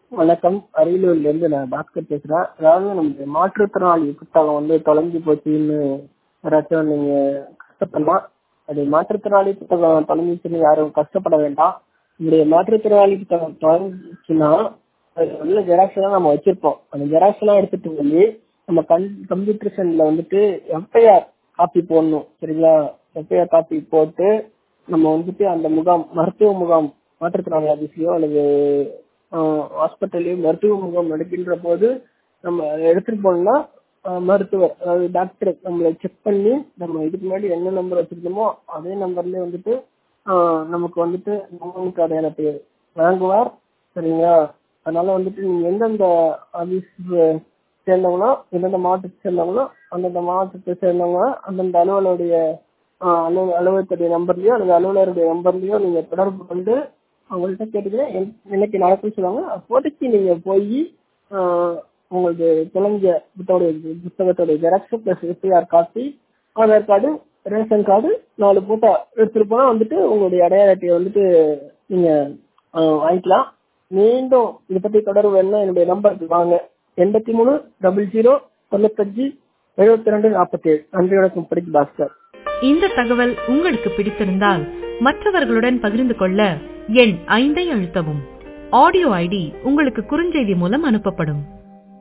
வணக்கம் அரியலூர்ல இருந்து நான் பாஸ்கர் பேசுறேன் அதாவது நம்மளுடைய மாற்றுத்திறனாளி புத்தகம் வந்து தொலைஞ்சு போச்சுன்னு யாராச்சும் நீங்க கஷ்டப்படலாம் அது மாற்றுத்திறனாளி புத்தகம் தொலைஞ்சிச்சுன்னு யாரும் கஷ்டப்பட வேண்டாம் உங்களுடைய மாற்றுத்திறனாளி புத்தகம் தொலைஞ்சிச்சுன்னா அது உள்ள ஜெராக்ஸ் எல்லாம் நம்ம வச்சிருப்போம் அந்த ஜெராக்ஸ் எல்லாம் எடுத்துட்டு போய் நம்ம கண் கம்ப்யூட்டர் சென்டர்ல வந்துட்டு எஃப்ஐஆர் காப்பி போடணும் சரிங்களா எஃப்ஐஆர் காப்பி போட்டு நம்ம வந்துட்டு அந்த முகாம் மருத்துவ முகாம் மாற்றுத்திறனாளி ஆபீஸ்லயோ அல்லது ஹாஸ்பிட்டல்லையோ மருத்துவ முகாம் நடக்கின்ற போது நம்ம அதை எடுத்துட்டு போனோம்னா ஆஹ் மருத்துவர் அதாவது டாக்டர் நம்மளை செக் பண்ணி நம்ம இதுக்கு முன்னாடி என்ன நம்பர் வச்சிருக்கோமோ அதே நம்பர்லயே வந்துட்டு ஆஹ் நமக்கு வந்துட்டு நோய்க்கு அடையாளத்தை வழங்குவார் சரிங்களா அதனால வந்துட்டு நீங்க எந்தெந்த ஆபீஸ் சேர்ந்தவங்களோ எந்தெந்த மாவட்டத்தை சேர்ந்தவங்களோ அந்தந்த மாவட்டத்தை சேர்ந்தவங்க அந்தந்த அலுவலருடைய ஆஹ் அலுவ அலுவலகத்துடைய நம்பர்லயோ அல்லது அலுவலருடைய நம்பர்லயோ நீங்க தொடர்பு கொண்டு அவங்கள்ட்ட கேட்டுக்கிறேன் இன்னைக்கு நடக்கும்னு சொல்லுவாங்க அப்போதைக்கு நீங்க போய் உங்களுக்கு தொலைஞ்ச புத்தகத்துடைய புத்தகத்துடைய xerox plus FIR copy Aadhaar card ration card நாலு போட்டோ எடுத்துட்டு போனா வந்துட்டு உங்களுடைய அடையாள அட்டையை வந்துட்டு நீங்க வாங்கிக்கலாம் மீண்டும் இதை பத்தி தொடர்பு வேணும்னா என்னுடைய நம்பருக்கு வாங்க எண்பத்தி மூணு டபுள் ஜீரோ தொண்ணூத்தஞ்சு எழுபத்தி ரெண்டு நாற்பத்தி ஏழு நன்றி வணக்கம் படிக்கு பாஸ்கர் இந்த தகவல் உங்களுக்கு பிடித்திருந்தால் மற்றவர்களுடன் பகிர்ந்து கொள்ள எண் ஐந்தை அழுத்தவும் ஆடியோ ஐடி உங்களுக்கு குறுஞ்செய்தி மூலம் அனுப்பப்படும்